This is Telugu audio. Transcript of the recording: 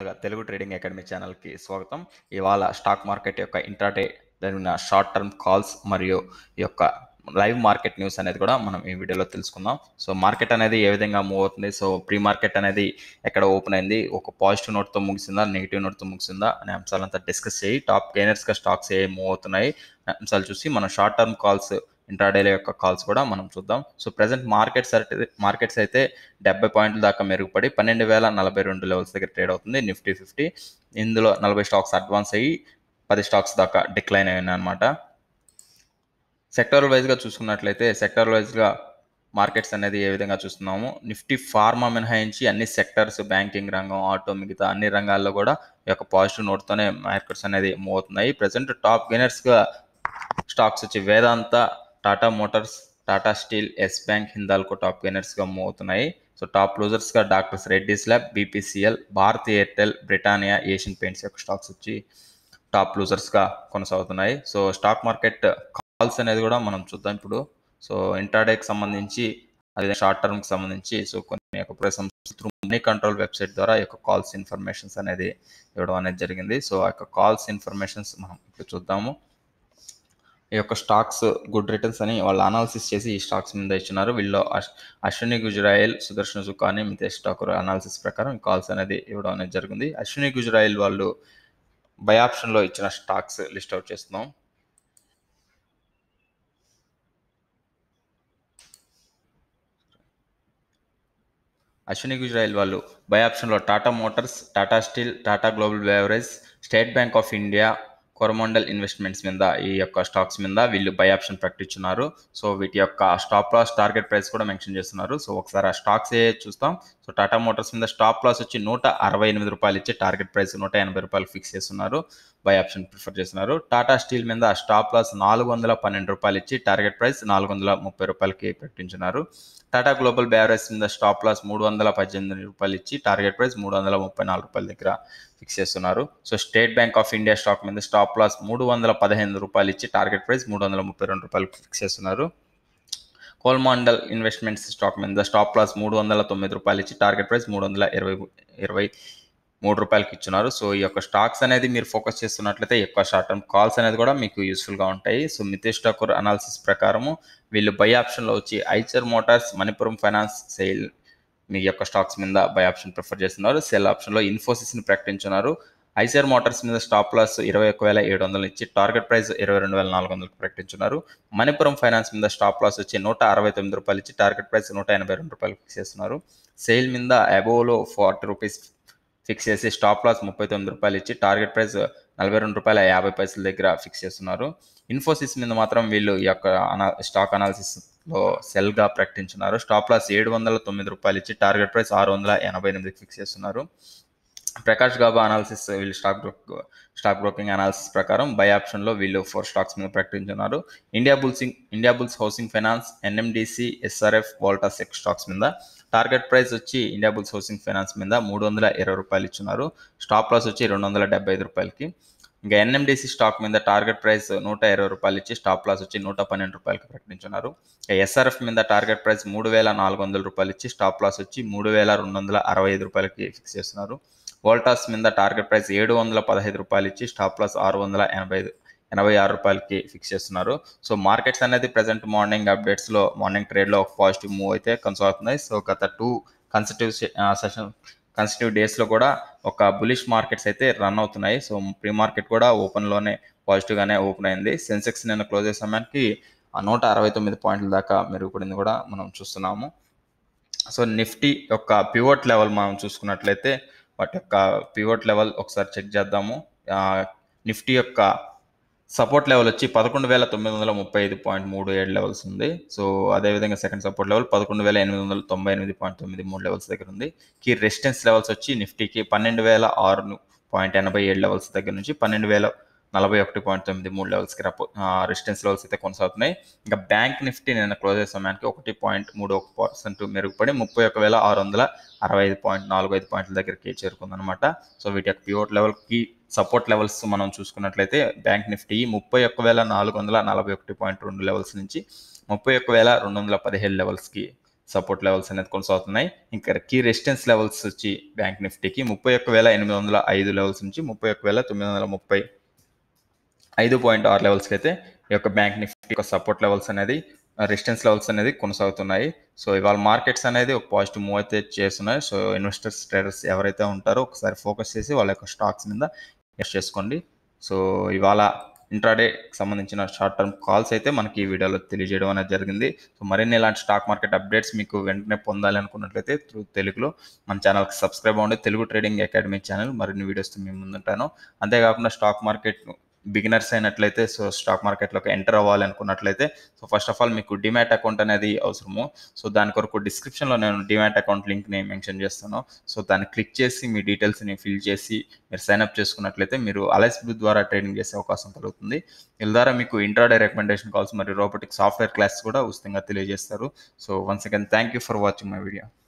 తెలుగు ట్రేడింగ్ అకాడమీ ఛానల్కి స్వాగతం ఇవాళ స్టాక్ మార్కెట్ యొక్క ఇంట్రాడే జరిగిన షార్ట్ టర్మ్ కాల్స్ మరియు ఈ యొక్క లైవ్ మార్కెట్ న్యూస్ అనేది కూడా మనం ఈ వీడియోలో తెలుసుకుందాం సో మార్కెట్ అనేది ఏ విధంగా మూవ్ అవుతుంది సో ప్రీ మార్కెట్ అనేది ఎక్కడ ఓపెన్ అయింది ఒక పాజిటివ్ నోట్తో ముగిసిందా నెగిటివ్ నోట్తో ముగిసిందా అనే అంశాలంతా డిస్కస్ చేయి టాప్ గెయినర్స్గా స్టాక్స్ ఏ మూవ్ అవుతున్నాయి అనే అంశాలు చూసి మనం షార్ట్ టర్మ్ కాల్స్ ఇంట్రాడేల యొక్క కాల్స్ కూడా మనం చూద్దాం సో ప్రజెంట్ మార్కెట్స్ అయితే మార్కెట్స్ అయితే డెబ్బై పాయింట్ల దాకా మెరుగుపడి పన్నెండు వేల నలభై రెండు లెవెల్స్ దగ్గర ట్రేడ్ అవుతుంది నిఫ్టీ ఫిఫ్టీ ఇందులో నలభై స్టాక్స్ అడ్వాన్స్ అయ్యి పది స్టాక్స్ దాకా డిక్లైన్ అయినాయి అనమాట సెక్టర్ వైజ్గా చూసుకున్నట్లయితే సెక్టర్ వైజ్గా మార్కెట్స్ అనేది ఏ విధంగా చూస్తున్నాము నిఫ్టీ ఫార్మా మినహాయించి అన్ని సెక్టర్స్ బ్యాంకింగ్ రంగం ఆటో మిగతా అన్ని రంగాల్లో కూడా ఈ యొక్క పాజిటివ్ నోట్తోనే మార్కెట్స్ అనేది మూవ్ అవుతున్నాయి ప్రజెంట్ టాప్ గెయినర్స్గా స్టాక్స్ వచ్చి Vedanta Tata Motors Tata Steel Yes Bank Hindalco top గెయినర్స్గా మూవ్ అవుతున్నాయి సో టాప్ లూజర్స్గా Doctor's Reddy's Lab BPCL Bharat Airtel Britannia Asian Paints యొక్క స్టాక్స్ వచ్చి టాప్ లూజర్స్గా కొనసాగుతున్నాయి సో స్టాక్ మార్కెట్ కాల్స్ అనేది కూడా మనం చూద్దాం ఇప్పుడు సో ఇంట్రాడేకి సంబంధించి అదే షార్ట్ టర్మ్కి సంబంధించి సో కొన్ని యొక్క త్రూ మనీ కంట్రోల్ వెబ్సైట్ ద్వారా ఈ యొక్క కాల్స్ ఇన్ఫర్మేషన్స్ అనేది ఇవ్వడం అనేది జరిగింది సో ఆ యొక్క కాల్స్ ఇన్ఫర్మేషన్స్ మనం ఇప్పుడు చూద్దాము ఈ యొక్క స్టాక్స్ గుడ్ రిటర్న్స్ అని వాళ్ళు అనాలిసిస్ చేసి ఈ స్టాక్స్ మీద ఇచ్చినారు వీళ్ళు అశ్- అశ్విని గుజరాయల్ సుదర్శన్ సుఖాని మితేష్ ఠాకూర్ అనాలిసిస్ ప్రకారం ఈ కాల్స్ అనేది ఇవ్వడం అనేది జరిగింది అశ్విని గుజరాయల్ వాళ్ళు బై ఆప్షన్లో ఇచ్చిన స్టాక్స్ లిస్ట్ అవుట్ చేస్తున్నాం అశ్విని గుజరాయల్ వాళ్ళు బై ఆప్షన్లో Tata Motors Tata Steel Tata Global Beverage State Bank of India Coromandel Investments మీద ఈ యొక్క స్టాక్స్ మీద వీళ్ళు బై ఆప్షన్ ప్రకటించున్నారు సో వీటి యొక్క స్టాప్ లాస్ టార్గెట్ ప్రైస్ కూడా మెన్షన్ చేస్తున్నారు సో ఒకసారి ఆ స్టాక్స్ ఏ చూస్తాం సో టాటా మోటార్స్ మీద స్టాప్ లాస్ వచ్చి నూట అరవై ఎనిమిది రూపాయలు ఇచ్చి టార్గెట్ ప్రైస్ నూట ఎనభై రూపాయలు ఫిక్స్ చేస్తున్నారు బై ఆప్షన్ ప్రిఫర్ చేస్తున్నారు టాటా స్టీల్ మీద స్టాప్ లాస్ నాలుగు వందల పన్నెండు రూపాయలు ఇచ్చి టార్గెట్ ప్రైస్ నాలుగు వందల ముప్పై రూపాయలకి ప్రకటించున్నారు టాటా గ్లోబల్ బ్యావరేజ్ మీద స్టాప్ లాస్ మూడు వందల పద్దెనిమిది రూపాయలు ఇచ్చి టార్గెట్ ప్రైస్ మూడు వందల ముప్పై నాలుగు రూపాయల దగ్గర ఫిక్స్ చేస్తున్నారు so State Bank of India stock మీద స్టాప్ లాస్ మూడు వందల పదిహేను రూపాయలు ఇచ్చి టార్గెట్ ప్రైస్ మూడు వందల ముప్పై రెండు రూపాయలు ఫిక్స్ చేస్తున్నారు కోల్మాండల్ ఇన్వెస్ట్మెంట్స్ స్టాక్ మీద స్టాప్ లాస్ మూడు వందల తొమ్మిది రూపాయలు ఇచ్చి టార్గెట్ ప్రైస్ మూడు వందల ఇరవై ఇరవై మూడు రూపాయలకి ఇచ్చున్నారు సో ఈ యొక్క స్టాక్స్ అనేది మీరు ఫోకస్ చేస్తున్నట్లయితే ఎక్కువ షార్ట్ టర్మ్ కాల్స్ అనేది కూడా మీకు యూస్ఫుల్గా ఉంటాయి సో మితేష్ ఠాకూర్ అనాలిసిస్ ప్రకారము వీళ్ళు బై ఆప్షన్లో వచ్చి Eicher Motors Manappuram Finance sale మీ యొక్క స్టాక్స్ మీద బై ఆప్షన్ ప్రిఫర్ చేస్తున్నారు సెల్ ఆప్షన్లో ఇన్ఫోసిస్ని ప్రకటించున్నారు ఐసర్ మోటార్స్ మీద స్టాప్ లాస్ ఇరవై ఒక్క వేల ఏడు వందలు ఇచ్చి టార్గెట్ ప్రైస్ ఇరవై రెండు వేల నాలుగు వందలకు ప్రకటించున్నారు మణిపురం ఫైనాన్స్ మీద స్టాప్ లాస్ వచ్చి నూట అరవై తొమ్మిది రూపాయలు ఇచ్చి టార్గెట్ ప్రైస్ నూట ఎనభై రెండు రూపాయలు ఫిక్స్ చేస్తున్నారు సేల్ మీద అబోలో ఫార్టీ రూపీస్ ఫిక్స్ చేసి స్టాప్ లాస్ ముప్పై తొమ్మిది రూపాయలు ఇచ్చి టార్గెట్ ప్రైస్ నలభై రెండు రూపాయల యాభై పైసల దగ్గర ఫిక్స్ చేస్తున్నారు ఇన్ఫోసిస్ మీద మాత్రం వీళ్ళు ఈ యొక్క అనా స్టాక్ అనాలిసిస్లో సెల్గా ప్రకటించున్నారు స్టాప్ లాస్ ఏడు వందల తొమ్మిది రూపాయలు ఇచ్చి టార్గెట్ ప్రైస్ ఆరు వందల ఎనభై ఎనిమిదికి ఫిక్స్ చేస్తున్నారు ప్రకాష్ గాబా అనాలిసిస్ వీళ్ళు స్టాక్ బ్రోక్ స్టాక్ బ్రోకింగ్ అనాలిసిస్ ప్రకారం బై ఆప్షన్లో వీళ్ళు ఫోర్ స్టాక్స్ మీద ప్రకటించున్నారు ఇండియా బుల్సింగ్ India Bulls Housing Finance NMDC SRF Voltas ఎక్ స్టాక్స్ మీద టార్గెట్ ప్రైస్ వచ్చి ఇండియా బుల్స్ హౌసింగ్ ఫైనాన్స్ మీద మూడు వందల ఇరవై రూపాయలు ఇచ్చున్నారు స్టాప్ లాస్ వచ్చి రెండు వందల డెబ్బై ఐదు రూపాయలకి ఇంకా ఎన్ఎండిసి స్టాక్ మీద టార్గెట్ ప్రైస్ నూట ఇరవై రూపాయలు ఇచ్చి స్టాప్ లాస్ వచ్చి నూట పన్నెండు రూపాయలకి ప్రకటించున్నారు ఇక ఎస్ఆర్ఎఫ్ మీద టార్గెట్ ప్రైస్ మూడు వేల నాలుగు వందల రూపాయలు ఇచ్చి స్టాప్ లాస్ వచ్చి మూడు వేల రెండు వందల అరవై ఐదు రూపాయలకి ఫిక్స్ చేస్తున్నారు వోల్టాస్ మీద టార్గెట్ ప్రైస్ ఏడు వందల పదహైదు రూపాయలు ఇచ్చి స్టాప్ లాస్ ఆరు వందల ఎనభై ఐదు ఎనభై ఆరు రూపాయలకి ఫిక్స్ చేస్తున్నారు సో మార్కెట్స్ అనేది ప్రజెంట్ మార్నింగ్ అప్డేట్స్లో మార్నింగ్ ట్రేడ్లో ఒక పాజిటివ్ మూవ్ అయితే కొనసాగుతున్నాయి సో గత టూ కన్సిటివ్ సెషన్ కన్సిటివ్ డేస్లో కూడా ఒక బులిష్ మార్కెట్స్ అయితే రన్ అవుతున్నాయి సో ప్రీ మార్కెట్ కూడా ఓపెన్లోనే పాజిటివ్గానే ఓపెన్ అయింది సెన్సెక్స్ నిన్న క్లోజ్ అయ్యే సమయానికి ఆ నూట అరవై తొమ్మిది పాయింట్ల దాకా మెరుగుపడింది కూడా మనం చూస్తున్నాము సో నిఫ్టీ యొక్క పివోట్ లెవెల్ మనం చూసుకున్నట్లయితే వాటి యొక్క పివోట్ లెవెల్ ఒకసారి చెక్ చేద్దాము ఆ, నిఫ్టీ యొక్క సపోర్ట్ లెవెల్ వచ్చి పదకొండు వేల తొమ్మిది వందల ముప్పై ఐదు పాయింట్ మూడు ఏడు లెవెల్స్ ఉంది సో అదేవిధంగా సెకండ్ సపోర్ట్ లెవెల్ పదకొండు వేల ఎనిమిది వందల తొంభై ఎనిమిది పాయింట్ తొమ్మిది మూడు లెవెల్స్ దగ్గర ఉంది కీ రెసిస్టెన్స్ లెవెల్స్ వచ్చి నిఫ్టీకి పన్నెండు వేల ఆరు పాయింట్ ఎనభై ఏడు లెవెల్స్ దగ్గర నుంచి పన్నెండు వేల నలభై ఒకటి పాయింట్ తొమ్మిది మూడు లెవెల్స్కి రెసిస్టెన్స్ లెవెల్స్ అయితే కొనసాగుతున్నాయి ఇంకా బ్యాంక్ నిఫ్టీ నిన్న క్లోజ్ అయ్యే సమయానికి ఒకటి పాయింట్ మూడు ఒక పర్సెంట్ మెరుగుపడి ముప్పై ఒక వేల ఆరు వందల అరవై ఐదు పాయింట్ నాలుగు ఐదు పాయింట్ల దగ్గరికి చేరుకుందనమాట సో వీటి యొక్క పివోట్ లెవెల్కి సపోర్ట్ లెవెల్స్ మనం చూసుకున్నట్లయితే బ్యాంక్ నిఫ్టీ ముప్పై ఒక్క వేల నాలుగు వందల నలభై ఒకటి పాయింట్ రెండు లెవెల్స్ నుంచి ముప్పై ఒక్క వేల రెండు వందల పదిహేడు లెవెల్స్కి సపోర్ట్ లెవెల్స్ అనేది కొనసాగుతున్నాయి ఇంకా కీ రెసిస్టెన్స్ లెవెల్స్ వచ్చి బ్యాంక్ నిఫ్టీకి ముప్పై ఒక్క వేల ఎనిమిది వందల ఐదు లెవెల్స్ నుంచి ముప్పై ఒక్క వేల తొమ్మిది వందల ముప్పై ఐదు పాయింట్ ఆరు లెవెల్స్కి అయితే ఈ యొక్క బ్యాంక్ నిఫ్టీ యొక్క సపోర్ట్ లెవెల్స్ అనేది రెసిస్టెన్స్ లెవెల్స్ అనేది కొనసాగుతున్నాయి సో ఇవాళ మార్కెట్స్ అనేది ఒక పాజిటివ్ మూవ్ అయితే చేస్తున్నాయి సో ఇన్వెస్టర్స్ ట్రేడర్స్ ఎవరైతే ఉంటారో ఒకసారి ఫోకస్ చేసి వాళ్ళ యొక్క స్టాక్స్ మీద ఇన్వెస్ట్ చేసుకోండి సో ఇవాళ ఇంట్రాడే సంబంధించిన షార్ట్ టర్మ్ కాల్స్ అయితే మనకి ఈ వీడియోలో తెలియజేయడం అనేది జరిగింది సో మరిన్ని ఇలాంటి స్టాక్ మార్కెట్ అప్డేట్స్ మీకు వెంటనే పొందాలి అనుకున్నట్లయితే త్రూ తెలుగులో మన ఛానల్కి సబ్స్క్రైబ్ అవ్వండి తెలుగు ట్రేడింగ్ అకాడమీ ఛానల్ మరిన్ని వీడియోస్తో మేము ముందుంటాను అంతేకాకుండా స్టాక్ మార్కెట్ బిగినర్స్ అయినట్లయితే సో స్టాక్ మార్కెట్లోకి ఎంటర్ అవ్వాలి అనుకున్నట్లయితే సో ఫస్ట్ ఆఫ్ ఆల్ మీకు డిమాట్ అకౌంట్ అనేది అవసరము సో దాని కొరకు డిస్క్రిప్షన్లో నేను డిమాట్ అకౌంట్ లింక్ని మెన్షన్ చేస్తాను సో దాన్ని క్లిక్ చేసి మీ డీటెయిల్స్ని ఫిల్ చేసి మీరు సైన్అప్ చేసుకున్నట్లయితే మీరు అలైస్ బ్లూ ద్వారా ట్రేడింగ్ చేసే అవకాశం కలుగుతుంది వీళ్ళ ద్వారా మీకు ఇంట్రాడే రికమెండేషన్ కాల్స్ మరియు రోబోటిక్ సాఫ్ట్వేర్ క్లాస్ కూడా ఉచితంగా తెలియజేస్తారు so once again thank you for watching my video